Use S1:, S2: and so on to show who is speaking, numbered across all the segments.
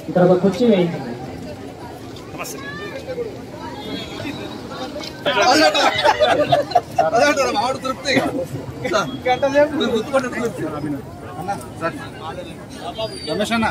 S1: ఇక్కడ ఒక కుర్చీ వేయించండి
S2: మామిడి తృప్తి గుర్తుపట్టిన తృప్తి రమేష్ అన్న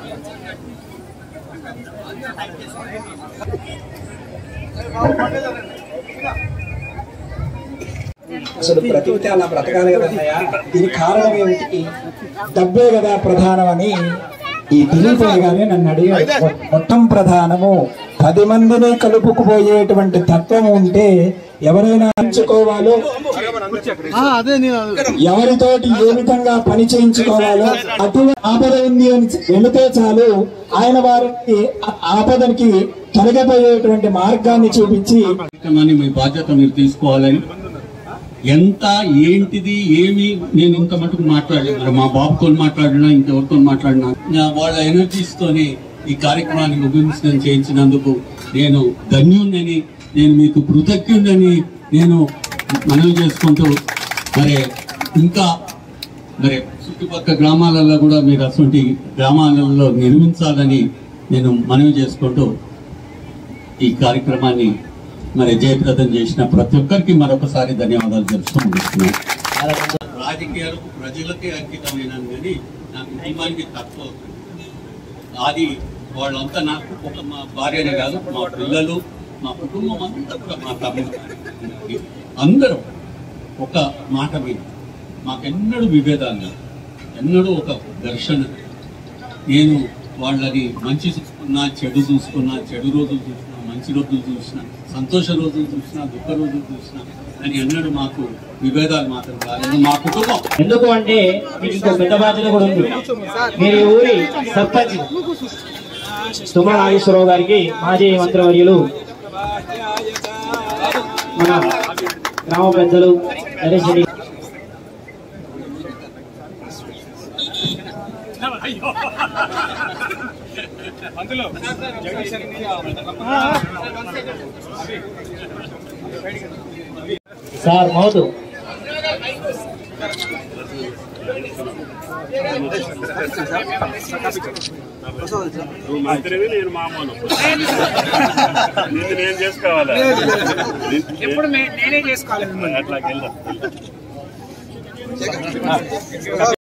S3: అసలు బ్రతికితే అలా బ్రతకాలి కదా అన్నయ్య దీనికి కారణం ఏమిటి డబ్బే కదా ప్రధానమని ఈ దిలీపయ్య గారే నన్ను అడిగాడు మొ- మొత్తం ప్రధానము పది మందిని కలుపుకుపోయేటువంటి తత్వం ఉంటే ఎవరైనా ఎంచుకోవాలో
S2: అదే నేను
S3: ఎవరితోటి ఏ విధంగా పని చేయించుకోవాలో అటువంటి ఆపద ఉంది అని వెళితే చాలు ఆయన వారికి ఆ ఆపదనికి తొలగిపోయేటువంటి మార్గాన్ని చూపించి
S4: కార్యక్రమాన్ని మీ బాధ్యత మీరు తీసుకోవాలని ఎంత ఏంటిది ఏమి నేను ఇంత మటుకు మాట్లాడలేదు మరి మా బాబుతో మాట్లాడినా ఇంకెవరితో మాట్లాడినా నా వాళ్ళ ఎనర్జీస్ తోనే ఈ కార్యక్రమాన్ని ముగించడం చేయించినందుకు నేను ధన్యుణ్ణని నేను మీకు కృతజ్ఞుడని నేను మనవి చేసుకుంటూ మరి ఇంకా మరి చుట్టుపక్కల గ్రామాలలో కూడా మీరు అటువంటి గ్రామాలలో నిర్మించాలని నేను మనవి చేసుకుంటూ ఈ కార్యక్రమాన్ని మరి జయప్రదం చేసిన ప్రతి ఒక్కరికి మరొకసారి ధన్యవాదాలు తెలుస్తూ ముగిస్తున్నాను రాజకీయాలకు ప్రజలకే అంకితమైన కానీ నా కుటుంబానికి తక్కువ అది వాళ్ళంతా నాకు ఒక మా భార్యనే కాదు మా పిల్లలు మా కుటుంబం అంతా కూడా మా తమ్ముడు అందరూ ఒక మాట మీద మాకెన్నడూ విభేదాలు లేవు. ఎన్నడూ ఒక ఘర్షణ నేను వాళ్ళని మంచి చూసుకున్నా చెడు చూసుకున్నా చెడు రోజులు చూసినా మంచి రోజులు చూసినా సంతోష రోజులు చూసినా దుఃఖ రోజులు చూసినా అని అన్నాడు మాకు విభేదాలు మాత్రం కాలేదు మా కుటుంబం
S1: ఎందుకు అంటే మీకు ఇంకో పెద్ద బాధ్యత కూడా ఉంది మీరు ఈ ఊరి సర్పంచ్ తుమ్మ నాగేశ్వరరావు గారికి మాజీ మంత్రివర్యులు మన గ్రామ పెద్దలు నరేష్ రెడ్డి సార్ మౌతు
S5: నువ్వు మంత్రివి నేను మామూలు నిన్ను నేను చేసుకోవాలా
S6: ఎప్పుడు మే- నేనే చేసుకోవాలి మిమ్మల్ని
S5: అట్లాగెళ్దాం